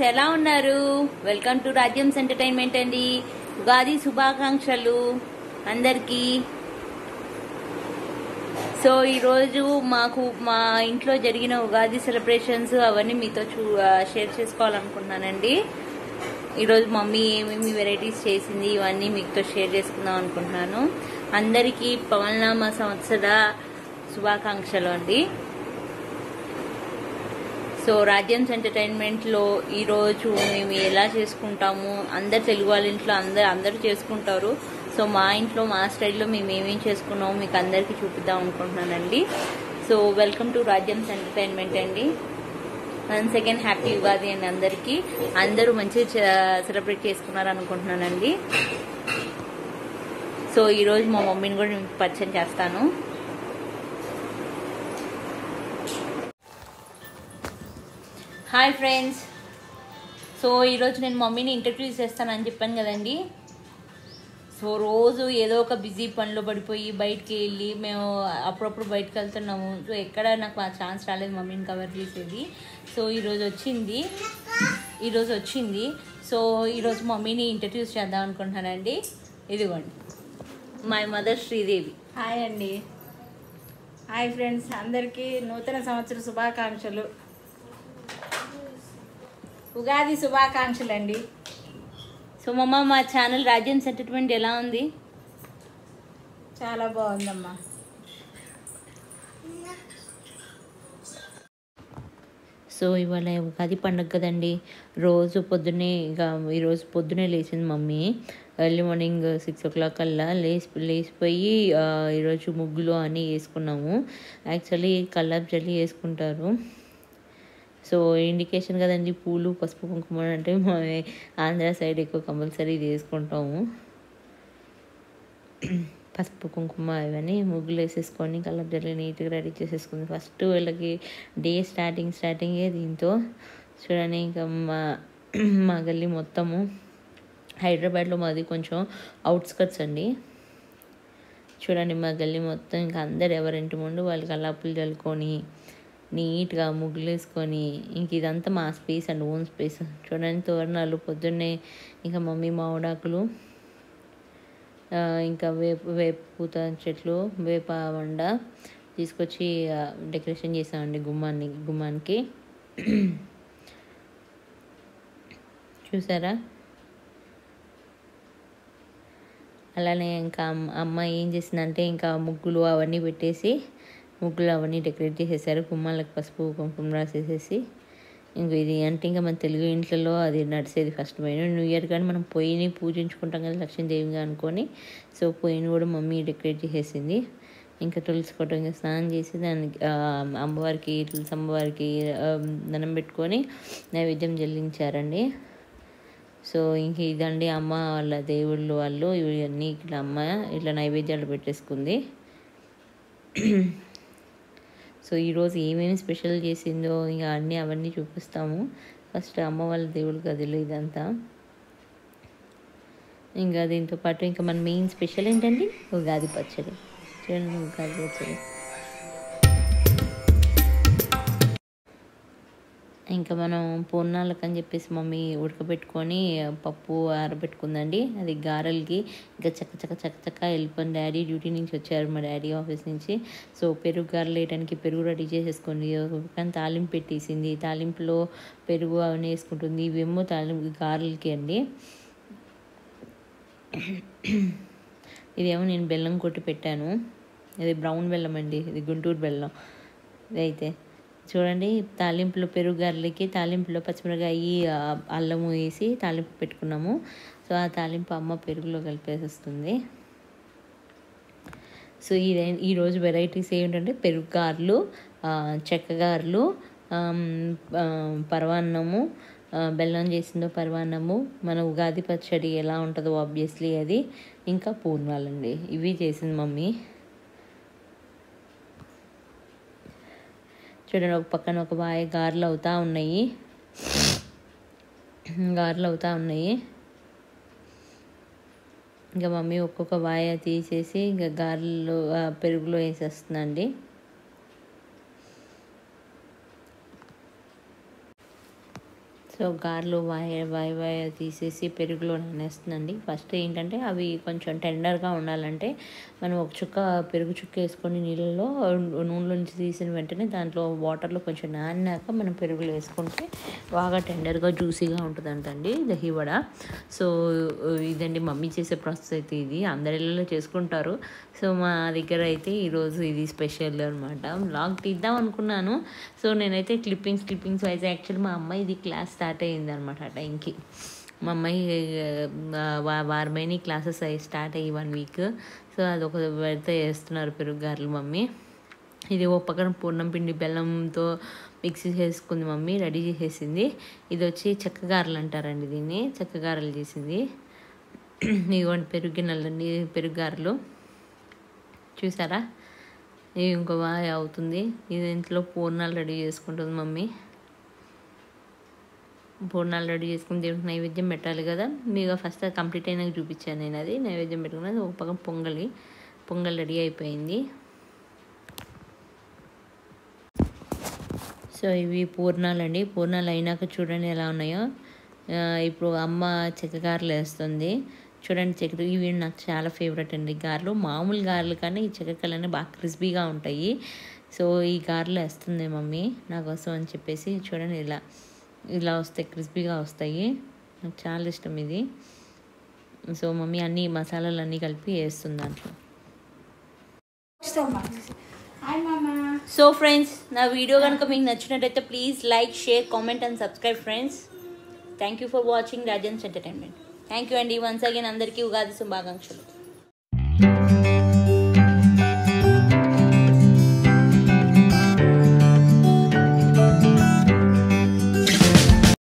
ఎలా ఉన్నారు welcome to Rajyam's entertainment అండి ఉగాది శుభాకాంక్షలు అందరికీ సో ఈరోజు మాకు మా ఇంట్లో జరిగిన ఉగాది సెలబ్రేషన్స్ అవన్నీ మీతో చూ షేర్ చేసుకోవాలనుకుంటున్నానండి ఈరోజు మమ్మీ ఏమేమి వెరైటీస్ చేసింది ఇవన్నీ మీతో షేర్ చేసుకుందాం అనుకుంటున్నాను అందరికీ పవన్నామ సంవత్సర శుభాకాంక్షలు అండి సో రాజ్యంస్ ఎంటర్టైన్మెంట్లో ఈరోజు మేము ఎలా చేసుకుంటాము అందరు తెలుగు వాళ్ళ ఇంట్లో అందరు అందరూ చేసుకుంటారు సో మా ఇంట్లో మా స్టైల్లో మేము ఏమేం చేసుకున్నామో మీకు అందరికీ చూపిద్దాం అనుకుంటున్నానండి so welcome to Rajyam's entertainment అండి వన్ సెకండ్ హ్యాపీ ఉగాది అండి అందరికీ అందరూ మంచిగా సెలబ్రేట్ చేసుకున్నారు అనుకుంటున్నానండి సో ఈరోజు మా మమ్మీని కూడా నేను పరిచయం చేస్తాను హాయ్ ఫ్రెండ్స్ సో ఈరోజు నేను మమ్మీని ఇంట్రడ్యూస్ చేస్తానని చెప్పాను కదండి సో రోజు ఏదో ఒక బిజీ పనిలో పడిపోయి బయటికి వెళ్ళి మేము అప్పుడప్పుడు బయటకు వెళ్తున్నాము సో ఎక్కడ నాకు ఆ ఛాన్స్ రాలేదు మమ్మీని కవర్ చేసేది సో ఈరోజు వచ్చింది ఈరోజు వచ్చింది సో ఈరోజు మమ్మీని ఇంట్రడ్యూస్ చేద్దాం అనుకుంటున్నానండి ఇదిగోండి మై మదర్ శ్రీదేవి హాయ్ అండి హాయ్ ఫ్రెండ్స్ అందరికీ నూతన సంవత్సర శుభాకాంక్షలు ఉగాది శుభాకాంక్షలు అండి సో మమ్మ మా ఛానల్ రాజ్యం సెటిల్మెంట్ ఎలా ఉంది చాలా బాగుందమ్మా సో ఇవాళ ఉగాది పండుగ కదండి రోజు పొద్దున్నే ఇక ఈరోజు పొద్దునే లేచింది mummy early morning six o'clock కల్లా లేచి లేచిపోయి ఆ, ఈరోజు ముగ్గులు అన్నీ వేసుకున్నాము యాక్చువల్లీ కల్లాపు జల్లి వేసుకుంటారు సో ఇండికేషన్ కదండి పూలు పసుపు కుంకుమ అంటే మా ఆంధ్ర సైడ్ ఎక్కువ కంపల్సరీ ఇది వేసుకుంటాము పసుపు కుంకుమ ఇవన్నీ ముగ్గులు వేసేసుకొని కలర్ జల్లి నీట్గా రెడీ చేసేసుకుంది ఫస్ట్ వీళ్ళకి డే స్టార్టింగ్ స్టార్టింగే దీంతో చూడండి ఇంకా మా మా గల్లీ మొత్తము హైదరాబాద్లో మాది కొంచెం అవుట్స్కట్స్ అండి చూడండి మా గల్లీ మొత్తం ఇంకా అందరు ఎవరింటి ముందు వాళ్ళు కల్లాపులు చల్లుకొని నీట్గా ముగ్గులు వేసుకొని ఇంక ఇదంతా మా స్పేస్ అండి ఓన్ స్పేస్ చూడండి తోరణాలు పొద్దున్నే ఇంకా మమ్మీ మామిడాకులు ఆ, ఇంకా వేప వేప పూత చెట్లు వేప వండ తీసుకొచ్చి ఆ, డెకరేషన్ చేసామండి గుమ్మాన్ని గుమ్మానికి చూసారా అలానే ఇంకా అమ్మ- అమ్మ ఏం చేసిందంటే ఇంకా ముగ్గులు అవన్నీ పెట్టేసి ముగ్గులు అవన్నీ డెకరేట్ చేసేసారు గుమ్మాలకు పసుపు కుంకుమ రాసేసేసి ఇంక ఇది అంటే ఇంకా మన తెలుగు ఇంట్లలో అది నడిచేది ఫస్ట్ పోయిన న్యూ ఇయర్ కానీ మనం పొయ్యిని పూజించుకుంటాం కదా లక్ష్మీదేవిగా అనుకొని సో పొయ్యిని కూడా మమ్మీ డెకరేట్ చేసేసింది ఇంకా తులసి కోట ఇంకా స్నానం చేసి దానికి ఆ, అమ్మవారికి తులసి అమ్మవారికి ఆ, దండం పెట్టుకొని నైవేద్యం చెల్లించారండి సో ఇంక ఇదండి అమ్మ వాళ్ళ దేవుళ్ళు వాళ్ళు ఇవన్నీ ఇట్లా అమ్మ ఇట్లా నైవేద్యాలు పెట్టేసుకుంది సో ఈరోజు ఏమేమి స్పెషల్ చేసిందో ఇంకా అన్నీ అవన్నీ చూపిస్తాము ఫస్ట్ అమ్మ వాళ్ళ దేవుడి గదిలో ఇదంతా ఇంకా దీంతో పాటు ఇంకా మన మెయిన్ స్పెషల్ ఏంటండి ఉగాది పచ్చడి చూడండి ఉగాది పచ్చడి ఇంకా మనం పూర్ణాలకు అని చెప్పేసి మమ్మీ ఉడకబెట్టుకొని పప్పు ఆరబెట్టుకుందండి అది గారెలకి ఇంకా చక్క చక్క చక్క చక్క వెళ్ళిపోయింది డాడీ డ్యూటీ నుంచి వచ్చారు మా డాడీ ఆఫీస్ నుంచి సో పెరుగు గారెలు వేయడానికి పెరుగు రెడీ చేసేసుకుంది కానీ తాలింపు పెట్టేసింది తాలింపులో పెరుగు అవన్నీ వేసుకుంటుంది ఇవేమో తాలింపు గారెలకి అండి ఇదేమో నేను బెల్లం కొట్టి పెట్టాను ఇది బ్రౌన్ బెల్లం అండి ఇది గుంటూరు బెల్లం ఇదైతే చూడండి తాలింపులో పెరుగు గారెలకి తాలింపులో పచ్చిమిరకాయ ఆ, అల్లము వేసి తాలింపు పెట్టుకున్నాము సో ఆ తాలింపు అమ్మ పెరుగులో కలిపేసేస్తుంది సో ఈ ఈరోజు వెరైటీస్ ఏంటంటే పెరుగు గారెలు ఆ, చెక్క గారెలు ఆమ్, ఆ, పరవాన్నము ఆ, బెల్లం చేసిందో పరవాన్నము మన ఉగాది పచ్చడి ఎలా ఉంటుందో ఆబ్వియస్లీ అది ఇంకా పూర్ణాలండి ఇవి చేసింది మమ్మీ చూడండి ఒక పక్కన ఒక బాయ్ గారెలు అవుతా ఉన్నాయి గారెలు అవుతా ఉన్నాయి ఇంకా మమ్మీ ఒక్కొక్క వాయ తీసేసి ఇంకా గారెలు ఆ, పెరుగులో వేసేస్తుందండి సో సో గారెలు వాయ వాయ వాయ తీసేసి పెరుగులో నానేస్తుందండి ఫస్ట్ ఏంటంటే అవి కొంచెం టెండర్గా ఉండాలంటే మనం ఒక చుక్క పెరుగు చుక్క వేసుకొని నీళ్ళలో నూనెలో నుంచి తీసిన వెంటనే దాంట్లో వాటర్లో కొంచెం నానినాక మనం పెరుగులో వేసుకుంటే బాగా టెండర్గా జ్యూసీగా ఉంటుందంటండి దహి వడ సో ఇదండి మమ్మీ చేసే ప్రాసెస్ అయితే ఇది అందరిలో చేసుకుంటారు సో మా దగ్గర అయితే ఈరోజు ఇది స్పెషల్ అనమాట బ్లాగ్ తీద్దాం అనుకున్నాను సో నేనైతే క్లిప్పింగ్స్ క్లిప్పింగ్స్ వైజ్ యాక్చువల్లీ మా అమ్మాయి ఇది క్లాస్ స్టార్ట్ అయ్యింది అనమాట ఆ టైంకి మా అమ్మాయి వారమైన క్లాసెస్ అయ్యి స్టార్ట్ అయ్యి వన్ వీక్ సో అదొక పెడితే వేస్తున్నారు పెరుగు గారెలు మమ్మీ ఇది ఓ పక్కన పూర్ణం పిండి బెల్లంతో మిక్సీ చేసుకుంది మమ్మీ రెడీ చేసేసింది ఇది వచ్చి చెక్కగారెలు అంటారండి దీన్ని చెక్కగారెలు చేసింది ఇదిగోండి పెరుగు గిన్నెలండి పెరుగు గారెలు చూసారా ఇది ఇంకో బాగా అవుతుంది ఇది ఇంట్లో పూర్ణాలు రెడీ చేసుకుంటుంది మమ్మీ పూర్ణాలు రెడీ చేసుకుని దేవుడికి నైవేద్యం పెట్టాలి కదా మీకు ఫస్ట్ అది కంప్లీట్ అయినాక చూపించాను నేను అది నైవేద్యం పెట్టుకున్నది ఒక పక్కన పొంగలి పొంగల్ రెడీ అయిపోయింది సో ఇవి పూర్ణాలు అండి పూర్ణాలు అయినాక చూడండి ఎలా ఉన్నాయో ఇప్పుడు అమ్మ చెక్కగారెలు వేస్తుంది చూడండి చెక్క ఇవి నాకు చాలా ఫేవరెట్ అండి గారెలు మామూలు గారెలు కానీ ఈ చెక్కకలన్నీ బాగా క్రిస్పీగా ఉంటాయి సో ఈ గారెలు వేస్తుంది మమ్మీ నా కోసం అని చెప్పేసి చూడండి ఇలా ఇలా వస్తాయి క్రిస్పీగా వస్తాయి నాకు చాలా ఇష్టం ఇది సో మమ్మీ అన్ని మసాలాలు అన్నీ కలిపి వేస్తుంది దాంట్లో హాయ్ మామా సో ఫ్రెండ్స్ నా వీడియో కనుక మీకు నచ్చినట్టయితే please like share comment and subscribe friends thank you for watching Rajan's entertainment thank you అండి వన్స్ అగైన్ అందరికీ ఉగాది శుభాకాంక్షలు